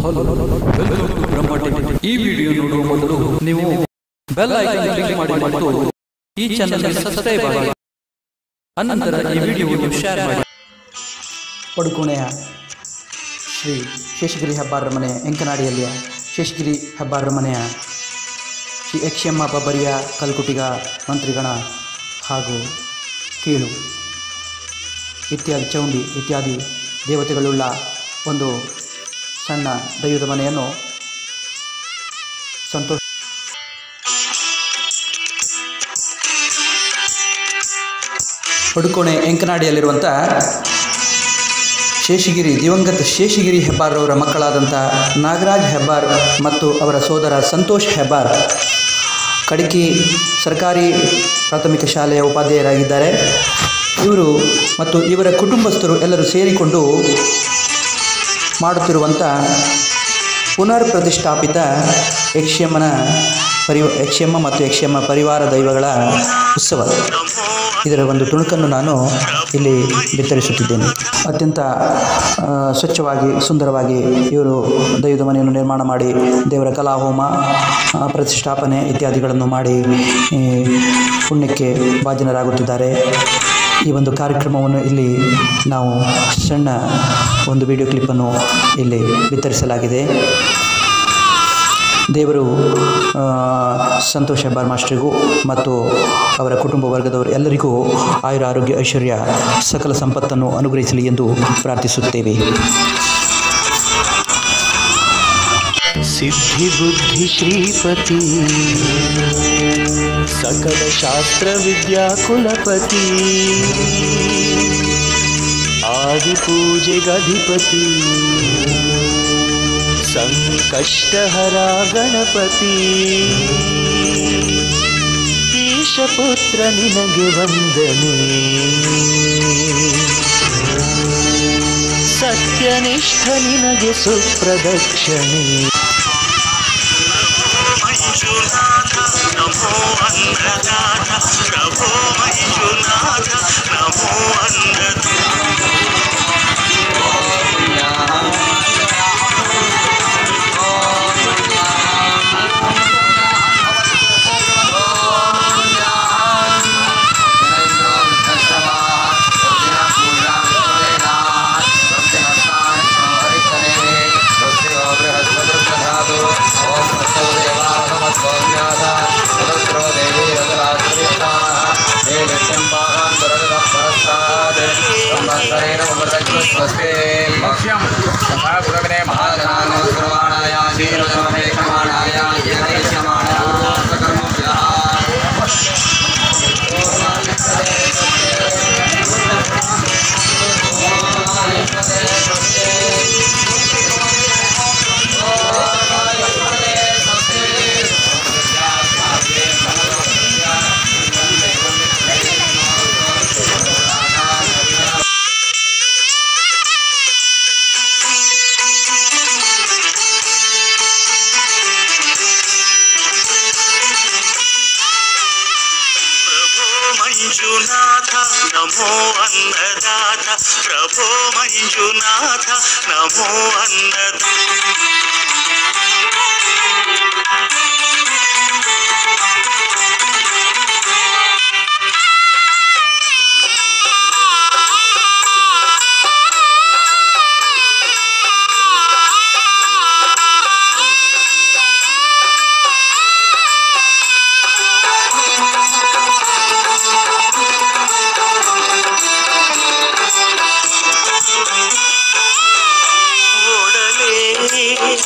Hello welcome to Brahma tech. ಈ video ನೋಡುವ ಮೊದಲು ನೀವು ಬೆಲ್ ಐಕಾನ್ ಕ್ಲಿಕ್ ಮಾಡಿ ಮತ್ತು ಈ ಚಾನಲ್ಗೆ ಸಬ್ಸ್ಕ್ರೈಬ್ ಆಗಿ ಅನಂತರ ಈ ವಿಡಿಯೋವನ್ನು ಶೇರ್ ಮಾಡಿ ಪಡುಕೋಣೆಯ ಶ್ರೀ ಶೇಷಗಿರಿ ಹೆಬ್ಬಾರರ ಮನೆ ಎಂಕನಾಡಿಯಲ್ಲಿಯ ಶೇಷಗಿರಿ ಹೆಬ್ಬಾರರ ಮನೆಯ ಶ್ರೀ ಯಕ್ಷಮ್ಮ ಬಬ್ಬರಿಯ ಕಲ್ಕುಟಿಗ ಮಂತ್ರಿಗಣ ಹಾಗೂ ಕೀಳು ಇತ್ಯಾದಿ ಚೌಂಡಿ ಇತ್ಯಾದಿ ದೇವತೆಗಳುಳ್ಳ ಒಂದು ಸಣ್ಣ ದೈವದ ಮನೆಯನ್ನು ಸಂತೋಷ ಪಡುಕೋಣೆ ಎಂಕನಾಡಿಯಲ್ಲಿರುವಂಥ ಶೇಷಗಿರಿ ದಿವಂಗತ ಶೇಷಗಿರಿ ಹೆಬ್ಬಾರ್ರವರ ಮಕ್ಕಳಾದಂಥ ನಾಗರಾಜ್ ಹೆಬ್ಬಾರ್ ಮತ್ತು ಅವರ ಸೋದರ ಸಂತೋಷ್ ಹೆಬ್ಬಾರ್ ಕಡಕಿ ಸರ್ಕಾರಿ ಪ್ರಾಥಮಿಕ ಶಾಲೆಯ ಉಪಾಧ್ಯಾಯರಾಗಿದ್ದಾರೆ ಇವರು ಮತ್ತು ಇವರ ಕುಟುಂಬಸ್ಥರು ಎಲ್ಲರೂ ಸೇರಿಕೊಂಡು ಮಾಡುತ್ತಿರುವಂಥ ಪುನರ್ ಪ್ರತಿಷ್ಠಾಪಿತ ಯಕ್ಷಮ್ಮನ ಪರಿ ಯಕ್ಷಮ್ಮ ಮತ್ತು ಯಕ್ಷಮ್ಮ ಪರಿವಾರ ದೈವಗಳ ಉತ್ಸವ ಇದರ ಒಂದು ತುಣುಕನ್ನು ನಾನು ಇಲ್ಲಿ ಬಿತ್ತರಿಸುತ್ತಿದ್ದೇನೆ ಅತ್ಯಂತ ಆ, ಸ್ವಚ್ಛವಾಗಿ ಸುಂದರವಾಗಿ ಇವರು ದೈವದ ಮನೆಯನ್ನು ನಿರ್ಮಾಣ ಮಾಡಿ ದೇವರ ಕಲಾಹೋಮ ಆ, ಪ್ರತಿಷ್ಠಾಪನೆ ಇತ್ಯಾದಿಗಳನ್ನು ಮಾಡಿ ಈ ಪುಣ್ಯಕ್ಕೆ ಭಾಜನರಾಗುತ್ತಿದ್ದಾರೆ ಈ ಒಂದು ಕಾರ್ಯಕ್ರಮವನ್ನು ಇಲ್ಲಿ ನಾವು ಸಣ್ಣ ಒಂದು ವಿಡಿಯೋ ಕ್ಲಿಪ್ಪನ್ನು ಇಲ್ಲಿ ಬಿತ್ತರಿಸಲಾಗಿದೆ ದೇವರು ಆ, ಸಂತೋಷ್ ಹೆಬ್ಬಾರ್ ಮಾಸ್ಟರಿಗೂ ಮತ್ತು ಅವರ ಕುಟುಂಬ ವರ್ಗದವರು ಎಲ್ಲರಿಗೂ ಆಯುರ ಆರೋಗ್ಯ ಐಶ್ವರ್ಯ ಸಕಲ ಸಂಪತ್ತನ್ನು ಅನುಗ್ರಹಿಸಲಿ ಎಂದು ಪ್ರಾರ್ಥಿಸುತ್ತೇವೆ सिद्धि बुद्धि श्रीपति सकल शास्त्र विद्या कुलपति आदि पूजे गधिपति संकष्टहरा गणपति ಈಶಪುತ್ರ ನಿನಗೆ ವಂದನೆ ಸತ್ಯನಿಷ್ಠ ನಿನಗೆ ಸುಪ್ರದಕ್ಷಿಣೆ ಮಂಜುನಾಥ ನಮೋ ಅನ್ನದಾತ ಪ್ರಭೋ ಮಂಜುನಾಥ ನಮೋ ಅನ್ನದ ಪ್ರಭೋ ಮಂಜುನಾಥ ನಮೋ ಅನ್ನದಾತ ಪ್ರಭೋ ಮಂಜುನಾಥ ನಮೋ ಅನ್ನದ ಓಡಲೇ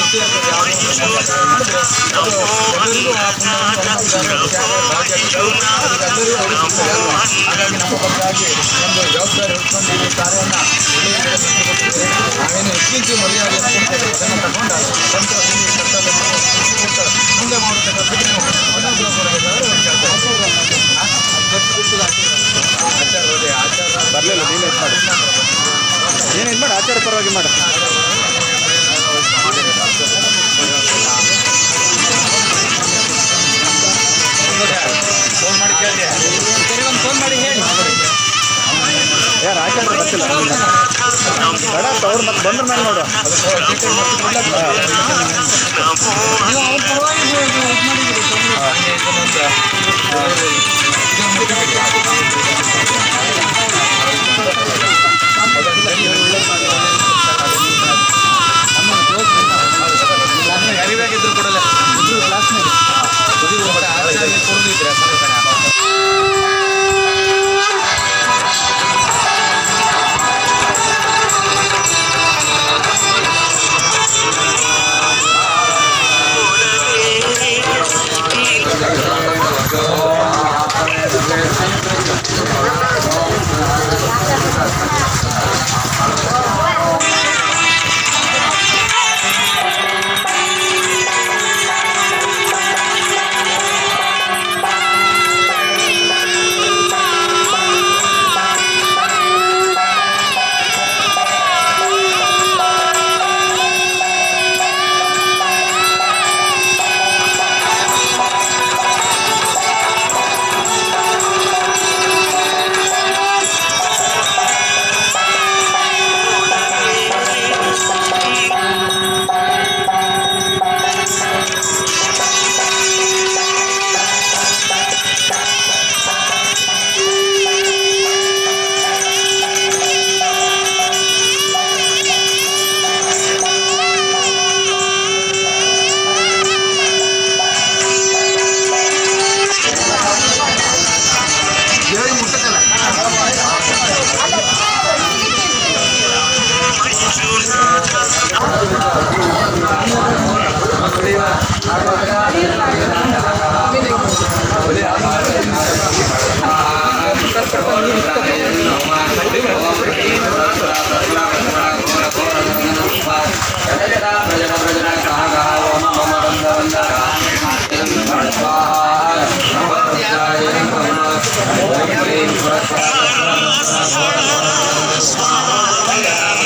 ಮಂಜುನಾಥ ನಮೋ ಅನ್ನದಾತ ಪ್ರಭೋ ಮಂಜುನಾಥ ನಮೋ ಅನ್ನದಾತ ನಮ್ಮ ಪರವಾಗಿ ಒಂದು ಜವಾಬ್ದಾರಿ ಹೊತ್ಕೊಂಡು ಈ ಕಾರ್ಯವನ್ನು ನಾವೇನು ಹೆಚ್ಚಿನ ಮರ್ಯಾದೆ ಅನ್ಕೊಂತೇವೆ ಅದನ್ನು ತಗೊಂಡು ಸಂತೋಷದಿಂದ ಈ ಕರ್ತವ್ಯವನ್ನು ಕೊಟ್ಟು ಮುಂದೆ ಮಾಡತಕ್ಕಂಥ ನೀವು ಅನುಗ್ರಹ ಕೊಡಬೇಕಾದ್ರೆ ಒಂದು ಕೆಲಸ ಬರಲಿಲ್ಲ ನೀನು ಇದು ಮಾಡಿ ನೀನು ಇದು ಮಾಡಿ ಆಚಾರ ಪರವಾಗಿ ಮಾಡು ಫೋನ್ ಮಾಡಿ ಕೇಳಿದೆ ಫೋನ್ ಮಾಡಿ ಹೇಳಿ ಯಾರು ಆಚಾರ ಬರ್ತಿಲ್ಲ ಬೇಡ ಅವ್ರು ಮತ್ತೆ ಬಂದ್ರ ಮೇಲೆ ನೋಡು ಅರಿವಾಗಿದ್ರು ಕೊಡಲ್ಲ ಆಚಾರ್ಯ ಕೊಡದಿದ್ರೆ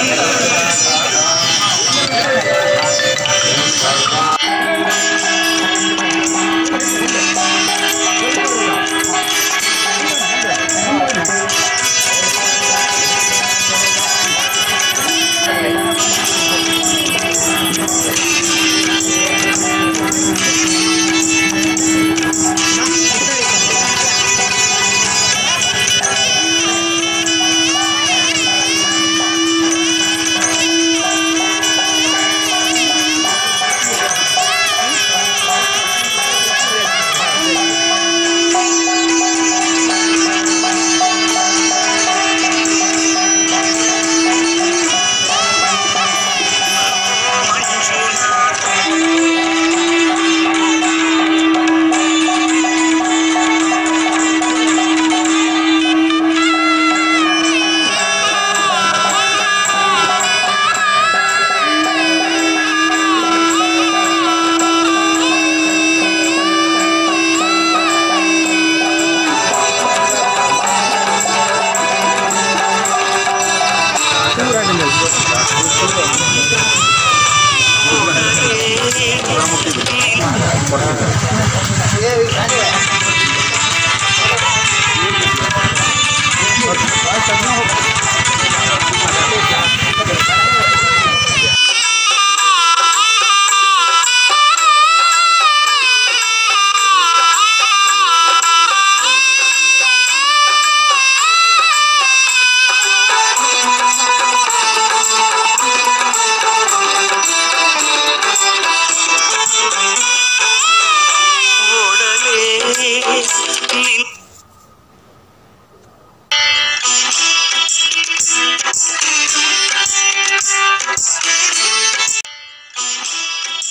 ಿ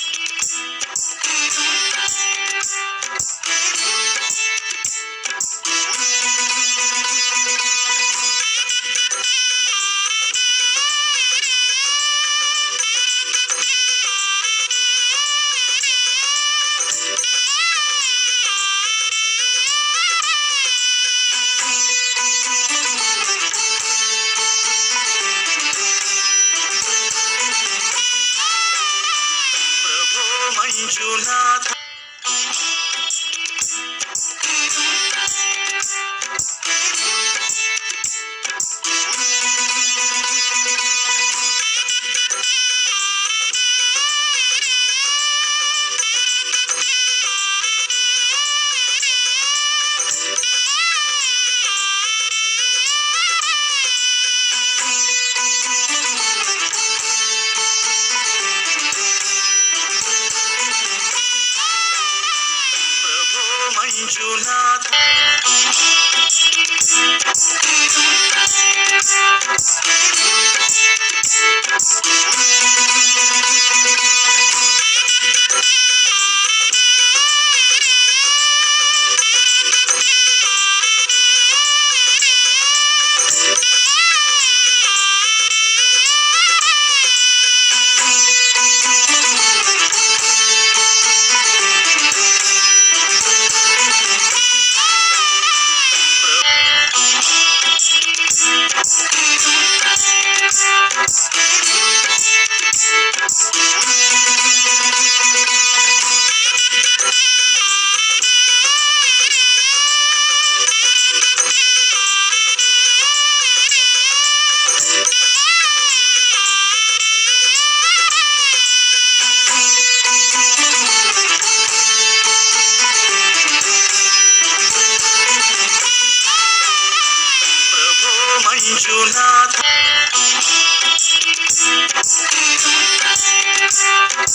ಪ್ರಭೋ ಮಂಜುನಾಥ ಪ್ರಭೋ ಮಂಜುನಾಥ ಪ್ರಭೋ ಮಂಜುನಾಥ